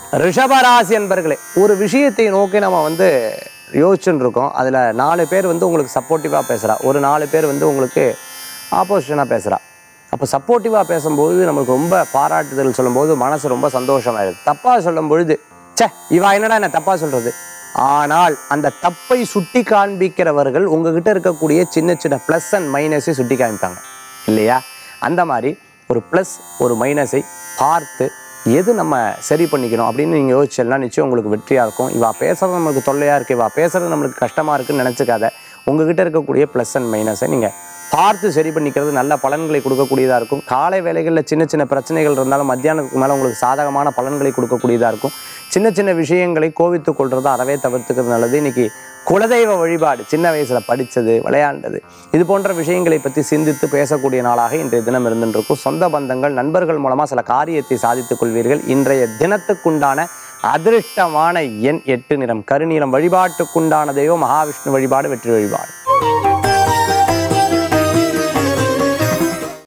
ரிஷபராசி என்பர்களே ஒரு விஷயத்தை நோக்கி நம்ம வந்து யோசிச்சுட்டு இருக்கோம் அதில் நாலு பேர் வந்து உங்களுக்கு சப்போர்ட்டிவாக பேசுகிறா ஒரு நாலு பேர் வந்து உங்களுக்கு ஆப்போசிஷனாக பேசுகிறா அப்போ சப்போர்ட்டிவாக பேசும்போது நமக்கு ரொம்ப பாராட்டுதல் சொல்லும்போது மனசு ரொம்ப சந்தோஷமாயிடுது தப்பாக சொல்லும் பொழுது ச்சே இவா என்னடா என்ன தப்பாக சொல்கிறது ஆனால் அந்த தப்பை சுட்டி காண்பிக்கிறவர்கள் உங்ககிட்ட இருக்கக்கூடிய சின்ன சின்ன ப்ளஸ் அண்ட் மைனஸை சுட்டி காமிப்பாங்க இல்லையா அந்த மாதிரி ஒரு ப்ளஸ் ஒரு மைனஸை பார்த்து எது நம்ம சரி பண்ணிக்கணும் அப்படின்னு நீங்கள் யோசிச்செல்லாம் நிச்சயம் உங்களுக்கு வெற்றியாக இருக்கும் இவா பேசுறது நம்மளுக்கு தொல்லையாக இருக்குது இவா பேசுறது நம்மளுக்கு கஷ்டமாக இருக்குன்னு நினச்சிக்காத உங்ககிட்ட இருக்கக்கூடிய ப்ளஸ் அண்ட் மைனஸை நீங்கள் பார்த்து சரி பண்ணிக்கிறது நல்ல பலன்களை கொடுக்கக்கூடியதாக இருக்கும் காலை வேலைகளில் சின்ன சின்ன பிரச்சனைகள் இருந்தாலும் மத்தியானத்துக்கு மேலே உங்களுக்கு சாதகமான பலன்களை கொடுக்கக்கூடியதாக இருக்கும் சின்ன சின்ன விஷயங்களை கோவித்துக் கொள்றதை அறவே தவிர்த்துக்கிறது நல்லது இன்னைக்கு குலதெய்வ வழிபாடு சின்ன வயசில் படித்தது விளையாண்டது இது போன்ற விஷயங்களை பற்றி சிந்தித்து பேசக்கூடிய நாளாக இன்றைய தினம் இருந்துருக்கும் சொந்த பந்தங்கள் நண்பர்கள் மூலமாக சில காரியத்தை சாதித்துக் கொள்வீர்கள் இன்றைய தினத்துக்குண்டான அதிருஷ்டமான எண் எட்டு நிறம் கருநீலம் வழிபாட்டுக்குண்டான தெய்வம் மகாவிஷ்ணு வழிபாடு வெற்றி வழிபாடு